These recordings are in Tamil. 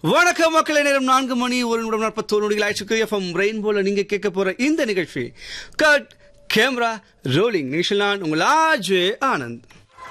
வணக்கம் மக்களே நேரம் நான்கு மணி ஒரு நிமிடம் நாற்பத்தோரு நொடிகள் ஆயிடுச்சு எஃப்எம் ரெயின்போல நீங்க கேட்க போற இந்த நிகழ்ச்சி கட் கேமரா ரோலிங் நிகழ்ச்சியில் நான் உங்கள் ஆஜே ஆனந்த்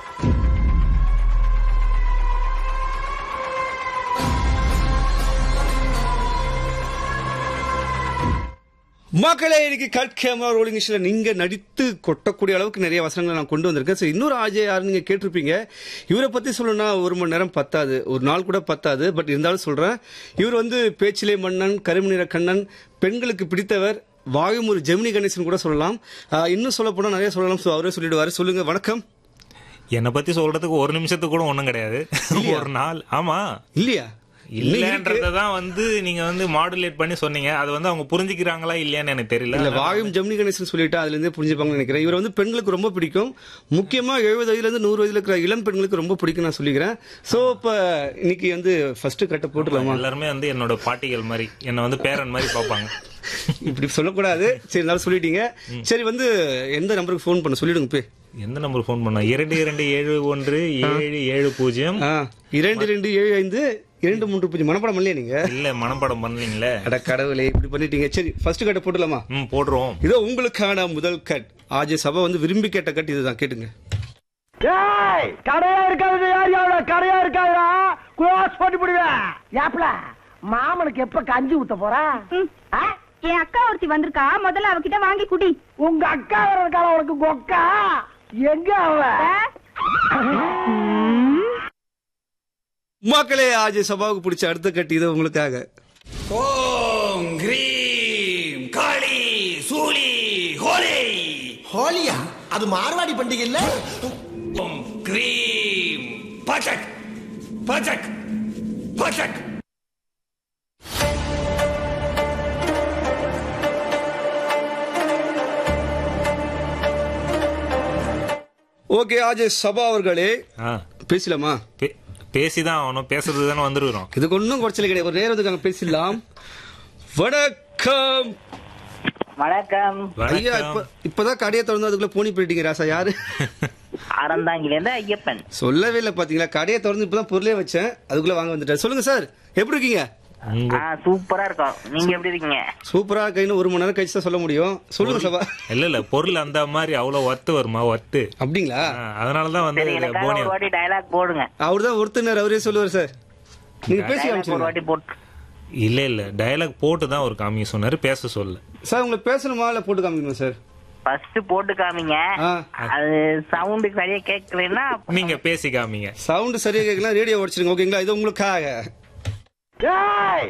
மக்களே இன்னைக்கு கட் கேமரா ரோலிங் நிகழ்ச்சியில் நீங்க நடித்து கொட்டக்கூடிய அளவுக்கு நிறைய வசனங்களை நான் கொண்டு வந்திருக்கேன் சரி இன்னொரு ஆஜே யாரு நீங்க கேட்டிருப்பீங்க இவரை பத்தி சொல்லணும்னா ஒரு மணி நேரம் பத்தாது ஒரு நாள் கூட பத்தாது பட் இருந்தாலும் சொல்றேன் இவர் வந்து பேச்சிலே மன்னன் கரும நிற கண்ணன் பெண்களுக்கு பிடித்தவர் வாயும் ஒரு ஜெமினி கணேசன் கூட சொல்லலாம் ஆஹ் இன்னும் சொல்ல போனா நிறைய சொல்லலாம் ஸோ அவரே சொல்லிடுவாரு சொல்லுங்க வணக்கம் என்னை பத்தி சொல்றதுக்கு ஒரு நிமிஷத்துக்கு கூட ஒண்ணும் கிடையாது ஒரு நாள் ஆமா இல்லையா இல்லன்றதான் வந்து நீங்க வந்து மாடுலேட் பண்ணி சொன்னீங்க அது வந்து அவங்க புரிஞ்சுக்கிறாங்களா இல்லையான்னு எனக்கு தெரியல இல்ல வாயும் ஜெமினி கணேசன் சொல்லிட்டு அதுல இருந்தே புரிஞ்சுப்பாங்கன்னு நினைக்கிறேன் இவர் வந்து பெண்களுக்கு ரொம்ப பிடிக்கும் முக்கியமா எழுபது வயதுல இருந்து நூறு வயதுல இருக்கிற இளம் பெண்களுக்கு ரொம்ப பிடிக்கும் நான் சொல்லிக்கிறேன் சோ இப்ப இன்னைக்கு வந்து ஃபர்ஸ்ட் கட்ட போட்டுலாமா எல்லாருமே வந்து என்னோட பாட்டிகள் மாதிரி என்னை வந்து பேரன் மாதிரி பார்ப்பாங்க இப்படி சொல்லக்கூடாது சரி இருந்தாலும் சொல்லிட்டீங்க சரி வந்து எந்த நம்பருக்கு ஃபோன் பண்ண சொல்லிடுங்க போய் எந்த நம்பர் ஃபோன் பண்ணா இரண்டு இரண்டு ஏழு ஒன்று ஏழு ஏழு பூஜ்ஜியம் ஆ, இரண்டு ரெண்டு ஏழு ஐந்து இரண்டு மூன்று பூஜ்ஜியம் மனப்படம் இல்லையா நீங்க இல்ல மனப்பாடம் பண்ணலீங்களே அட கடவுளே இப்படி பண்ணிட்டீங்க சரி ஃபர்ஸ்ட் கட்ட போட்டுலாமா ம் போடுறோம் இதோ உங்களுக்கான முதல் கட் ஆஜே சபா வந்து விரும்பி கேட்ட கட் இதுதான் கேட்டுங்க ஏய் கடையா இருக்காது யார் யாரோட கடையா இருக்காதா குளோஸ் பண்ணி விடுவேன் ஏப்ல மாமனுக்கு எப்ப கஞ்சி ஊத்த போறா ம். ஆ? என் அக்கா ஒருத்தி வந்திருக்கா முதல்ல அவகிட்ட வாங்கி குடி உங்க அக்கா வர இருக்காள உனக்கு கொக்கா எங்க அவ மக்களே ஆஜே சபாவுக்கு பிடிச்ச அடுத்த கட் இது உங்களுக்காக ஓம் கிரீம் காளி சூலி ஹோலி ஹோலியா அது மார்வாடி பண்டிகை இல்ல ஓம் கிரீம் பச்சக் பச்சக் பச்சக் ஓகே ஆஜே சபா அவர்களே ஆ பேசலாமா பே- பேசிதான் ஆகணும் பேசுறது தானே வந்துருக்கிறோம் இதுக்கு ஒன்றும் குறைச்சல கிடையாது ஒரு நேரம் இருக்காங்க பேசலாம் வணக்கம் வணக்கம் ஐயா இப்ப வணக்கம் இப்பதான் கடையை திறந்து அதுக்குள்ள போனி போயிட்டீங்க ராசா யாரு அறந்தாங்கிலேருந்து ஐயப்பன் சொல்லவே இல்லை பாத்தீங்களா கடையை திறந்து இப்பதான் பொருளே வச்சேன் அதுக்குள்ள வாங்க வந்துட்டேன் சொல்லுங்க சார் எப்படி இருக்கீங்க உங்க ஆ சூப்பரா இருக்கும் நீங்க எப்படி இருக்கீங்க சூப்பரா கைன்னு ஒரு மணி நேரம் கழிச்சு தான் சொல்ல முடியும் சொல்லுங்க சபா இல்ல இல்ல பொருள் அந்த மாதிரி அவ்வளவு ஒத்து வருமா ஒத்து அப்படிங்களா ஆ, அதனாலதான் வந்து சரி எனக்காக போனி ஒரு வாட்டி டயலாக் போடுங்க அவர் தான் ஒருத்தர் அவரே சொல்லுவார் சார் நீங்க பேசி டயலாக் ஒரு காமிச்சிருங்க வாட்டி போட்டு இல்ல இல்ல டயலாக் போட்டு தான் ஒரு காமிக்க சொன்னாரு பேச சொல்ல சார் உங்களுக்கு பேசணுமா இல்ல போட்டு காமிக்கணுமா சார் ஃபர்ஸ்ட் போட்டு காமிங்க ஆ. அது சவுண்டு சரியா கேட்கலன்னா நீங்க பேசி காமிங்க சவுண்ட் சரியா கேட்கலாம் ரேடியோ உடச்சிருங்க ஓகேங்களா இது உங்களுக்காக ஏய்